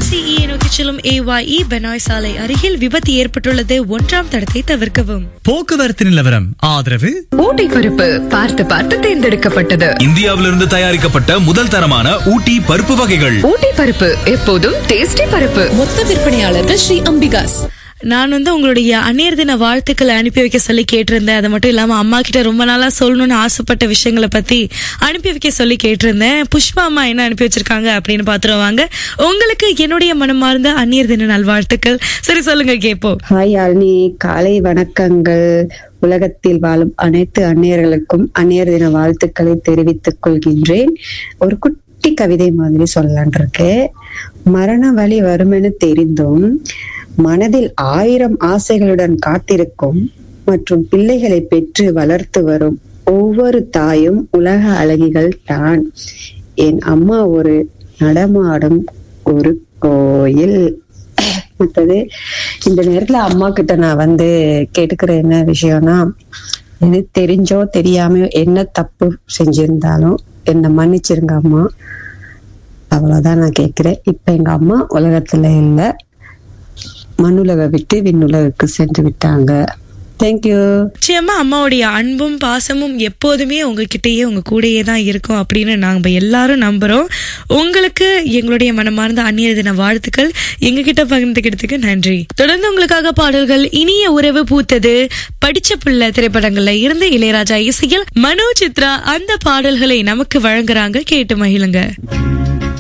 MCE நோக்கி செல்லும் AYE பெனாய் சாலை அருகில் விபத்து ஏற்பட்டுள்ளது ஒன்றாம் தடத்தை தவிர்க்கவும் போக்குவரத்து நிலவரம் ஆதரவு ஊட்டி பருப்பு பார்த்து பார்த்து தேர்ந்தெடுக்கப்பட்டது இந்தியாவிலிருந்து தயாரிக்கப்பட்ட முதல் தரமான ஊட்டி பருப்பு வகைகள் ஊட்டி பருப்பு எப்போதும் டேஸ்டி பருப்பு மொத்த விற்பனையாளர்கள் ஸ்ரீ அம்பிகாஸ் நான் வந்து உங்களுடைய அந்நியர் தின வாழ்த்துக்களை அனுப்பி வைக்க சொல்லி கேட்டிருந்தேன் அது மட்டும் இல்லாம அம்மா கிட்ட ரொம்ப நாளா சொல்லணும்னு ஆசைப்பட்ட விஷயங்களை பத்தி அனுப்பி வைக்க சொல்லி கேட்டிருந்தேன் புஷ்பா அம்மா என்ன அனுப்பி வச்சிருக்காங்க அப்படின்னு பாத்துருவாங்க உங்களுக்கு என்னுடைய மனமார்ந்த அந்நியர் தின நல்வாழ்த்துக்கள் சரி சொல்லுங்க கேப்போம் ஹாய் யாழினி காலை வணக்கங்கள் உலகத்தில் வாழும் அனைத்து அந்நியர்களுக்கும் அந்நியர் தின வாழ்த்துக்களை தெரிவித்துக் கொள்கின்றேன் ஒரு குட்டி கவிதை மாதிரி சொல்லலான் இருக்கேன் மரண வழி வருமென தெரிந்தும் மனதில் ஆயிரம் ஆசைகளுடன் காத்திருக்கும் மற்றும் பிள்ளைகளை பெற்று வளர்த்து வரும் ஒவ்வொரு தாயும் உலக அழகிகள் தான் என் அம்மா ஒரு நடமாடும் ஒரு கோயில் மற்றது இந்த நேரத்துல அம்மா கிட்ட நான் வந்து கேட்டுக்கிற என்ன விஷயம்னா எது தெரிஞ்சோ தெரியாம என்ன தப்பு செஞ்சிருந்தாலும் என்னை மன்னிச்சிருங்க அம்மா அவ்வளவுதான் நான் கேட்கிறேன் இப்ப எங்க அம்மா உலகத்துல இல்ல மண்ணுலக விட்டு விண்ணுலகுக்கு சென்று விட்டாங்க தேங்க்யூ நிச்சயமா அம்மாவுடைய அன்பும் பாசமும் எப்போதுமே உங்ககிட்டயே உங்க கூடயே தான் இருக்கும் அப்படின்னு நாங்க எல்லாரும் நம்புறோம் உங்களுக்கு எங்களுடைய மனமார்ந்த அந்நியர் தின வாழ்த்துக்கள் எங்ககிட்ட பகிர்ந்துக்கிட்டதுக்கு நன்றி தொடர்ந்து உங்களுக்காக பாடல்கள் இனிய உறவு பூத்தது படிச்ச புள்ள திரைப்படங்கள்ல இருந்து இளையராஜா இசையில் மனோ சித்ரா அந்த பாடல்களை நமக்கு வழங்குறாங்க கேட்டு மகிழுங்க